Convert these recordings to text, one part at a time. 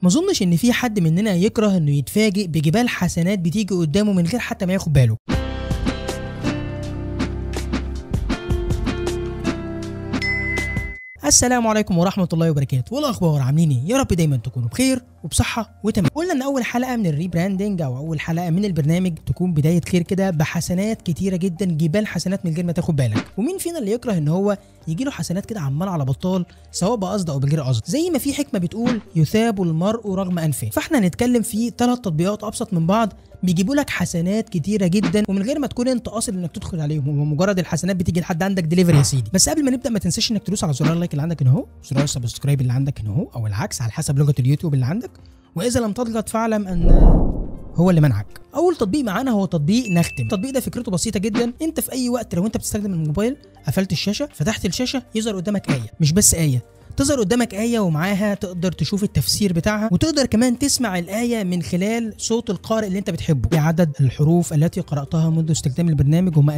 ما اظنش ان في حد مننا يكره انه يتفاجئ بجبال حسنات بتيجي قدامه من غير حتى ما ياخد باله السلام عليكم ورحمة الله وبركاته، والأخبار عاملين إيه؟ يا رب دايما تكونوا بخير وبصحة وتمام. قلنا إن أول حلقة من الريبراندنج أو أول حلقة من البرنامج تكون بداية خير كده بحسنات كتيرة جدا جبال حسنات من غير ما تاخد بالك، ومين فينا اللي يكره إن هو يجي له حسنات كده عمال على بطال سواء بقصد أو بغير قصد، زي ما في حكمة بتقول يثاب المرء رغم أنفه، فإحنا هنتكلم في ثلاث تطبيقات أبسط من بعض بيجيبوا لك حسنات كتيره جدا ومن غير ما تكون انت قاصد انك تدخل عليهم هو مجرد الحسنات بتيجي لحد عندك دليفري يا سيدي بس قبل ما نبدا ما تنساش انك تدوس على زرار اللايك اللي عندك هنا اهو زرار السبسكرايب اللي عندك هنا اهو او العكس على حسب لغه اليوتيوب اللي عندك واذا لم تضغط فاعلم ان هو اللي منعك اول تطبيق معانا هو تطبيق نختم التطبيق ده فكرته بسيطه جدا انت في اي وقت لو انت بتستخدم الموبايل قفلت الشاشه فتحت الشاشه يظهر قدامك ايه مش بس ايه تظهر قدامك آية ومعاها تقدر تشوف التفسير بتاعها وتقدر كمان تسمع الآية من خلال صوت القارئ اللي انت بتحبه عدد الحروف التي قرأتها منذ استخدام البرنامج هم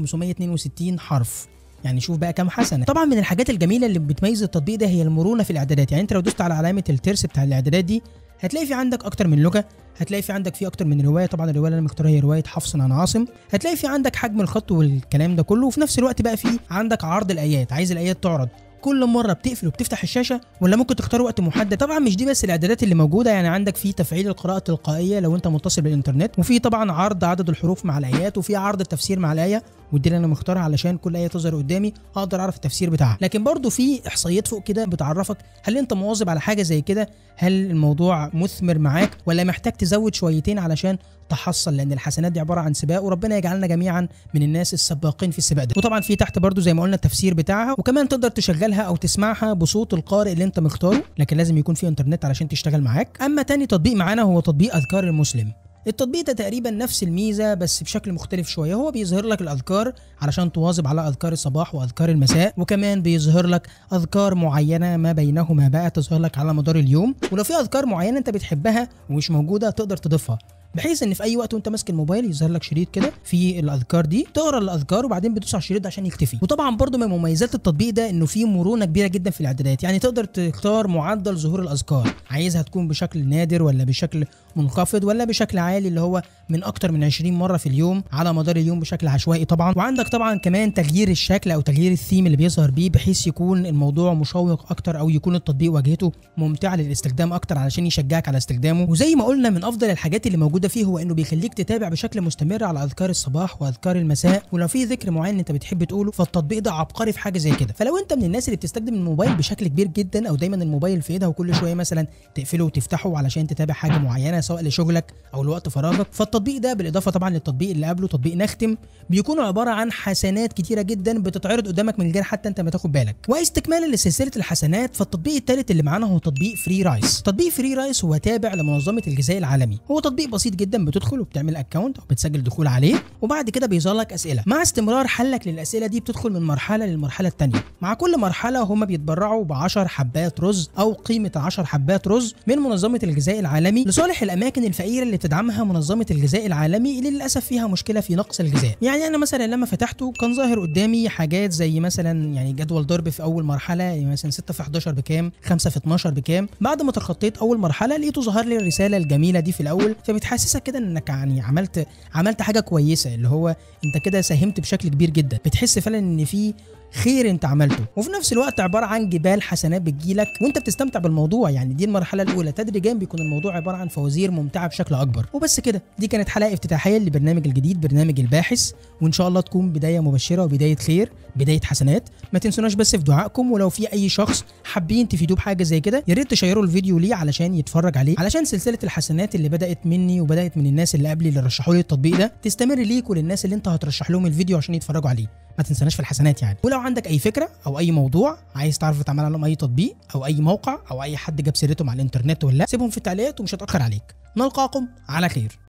2562 حرف يعني شوف بقى كام حسنه طبعا من الحاجات الجميله اللي بتميز التطبيق ده هي المرونه في الاعدادات يعني انت لو دوست على علامه الترس بتاع الاعدادات دي هتلاقي في عندك اكتر من لغه هتلاقي في عندك في اكتر من روايه طبعا الروايه اللي انا مختارها هي روايه حفص عن عاصم هتلاقي في عندك حجم الخط والكلام ده كله وفي نفس الوقت بقى في عندك عرض الايات عايز الايات تعرض كل مره بتقفل وبتفتح الشاشه ولا ممكن تختار وقت محدد طبعا مش دي بس الاعدادات اللي موجوده يعني عندك في تفعيل القراءه التلقائيه لو انت متصل بالانترنت وفي طبعا عرض عدد الحروف مع الايات وفي عرض التفسير مع الايه ودي اللي انا مختارها علشان كل ايه تظهر قدامي اقدر اعرف التفسير بتاعها لكن برضو في احصائيات فوق كده بتعرفك هل انت مواظب على حاجه زي كده هل الموضوع مثمر معاك ولا محتاج تزود شويتين علشان تحصل لان الحسنات دي عباره عن سباق وربنا يجعلنا جميعا من الناس السباقين في السباق ده وطبعا في تحت برضو زي ما قلنا التفسير بتاعها وكمان تقدر تشغلها او تسمعها بصوت القارئ اللي انت مختاره لكن لازم يكون في انترنت علشان تشتغل معاك اما تاني تطبيق معانا هو تطبيق اذكار المسلم التطبيق ده تقريبا نفس الميزه بس بشكل مختلف شويه هو بيظهر لك الاذكار علشان تواظب على اذكار الصباح واذكار المساء وكمان بيظهر لك اذكار معينه ما بينهما بقى تظهر لك على مدار اليوم ولو في اذكار معينه انت بتحبها ومش موجوده تقدر تضيفها بحيث ان في اي وقت وانت ماسك الموبايل يظهر لك شريط كده في الاذكار دي تقرا الاذكار وبعدين بتدوس على الشريط ده عشان يختفي وطبعا برضو من مميزات التطبيق ده انه فيه مرونه كبيره جدا في الاعدادات يعني تقدر تختار معدل ظهور الاذكار عايزها تكون بشكل نادر ولا بشكل منخفض ولا بشكل عالي اللي هو من اكتر من 20 مره في اليوم على مدار اليوم بشكل عشوائي طبعا وعندك طبعا كمان تغيير الشكل او تغيير الثيم اللي بيظهر بيه بحيث يكون الموضوع مشوق اكتر او يكون التطبيق واجهته ممتعه للاستخدام اكتر علشان يشجعك على استخدامه وزي ما قلنا من افضل الحاجات اللي موجوده فيه هو انه بيخليك تتابع بشكل مستمر على اذكار الصباح واذكار المساء ولو في ذكر معين انت بتحب تقوله فالتطبيق ده عبقري في حاجه زي كده فلو انت من الناس اللي بتستخدم الموبايل بشكل كبير جدا او دايما الموبايل في ايدها وكل شويه مثلا تقفله وتفتحه علشان تتابع حاجه معينه سواء لشغلك او لوقت فراغك فالتطبيق ده بالاضافه طبعا للتطبيق اللي قبله تطبيق نختم بيكون عباره عن حسنات كتيره جدا بتتعرض قدامك من غير حتى انت ما تاخد بالك واستكمالا لسلسله الحسنات فالتطبيق الثالث اللي معانا هو تطبيق فري رايس تطبيق فري رايس هو تابع لمنظمه الغذاء العالمي هو تطبيق بسيط جدا بتدخل وبتعمل اكونت او بتسجل دخول عليه وبعد كده بيظهر لك اسئله مع استمرار حلك للاسئله دي بتدخل من مرحله للمرحله الثانيه مع كل مرحله هم بيتبرعوا ب 10 حبات رز او قيمه 10 حبات رز من منظمه الغذاء العالمي لصالح الاماكن الفقيره اللي تدعمها منظمه الغذاء العالمي اللي للاسف فيها مشكله في نقص الغذاء يعني انا مثلا لما فتحته كان ظاهر قدامي حاجات زي مثلا يعني جدول ضرب في اول مرحله يعني مثلا 6 في 11 بكام 5 في 12 بكام بعد ما تخطيت اول مرحله لقيته ظهر لي الرساله الجميله دي في الاول فبتحسسك كده انك يعني عملت عملت حاجه كويسه اللي هو انت كده ساهمت بشكل كبير جدا بتحس فعلا ان في خير انت عملته وفي نفس الوقت عباره عن جبال حسنات بتجيلك وانت بتستمتع بالموضوع يعني دي المرحله الاولى تدريجيا بيكون الموضوع عباره عن فوازير ممتعه بشكل اكبر وبس كده دي كانت حلقه افتتاحيه للبرنامج الجديد برنامج الباحث وان شاء الله تكون بدايه مبشره وبدايه خير بدايه حسنات ما تنسوناش بس في دعائكم ولو في اي شخص حابين تفيدوه بحاجه زي كده يا ريت تشيروا الفيديو ليه علشان يتفرج عليه علشان سلسله الحسنات اللي بدات مني وبدات من الناس اللي قبلي اللي رشحوا لي التطبيق ده تستمر ليك وللناس اللي انت هترشح لهم الفيديو عشان يتفرجوا عليه ما تنساناش في الحسنات يعني ولو عندك اي فكره او اي موضوع عايز تعرف تعمل عليهم اي تطبيق او اي موقع او اي حد جاب سيرتهم على الانترنت ولا لا سيبهم في التعليقات ومش هتاخر عليك نلقاكم على خير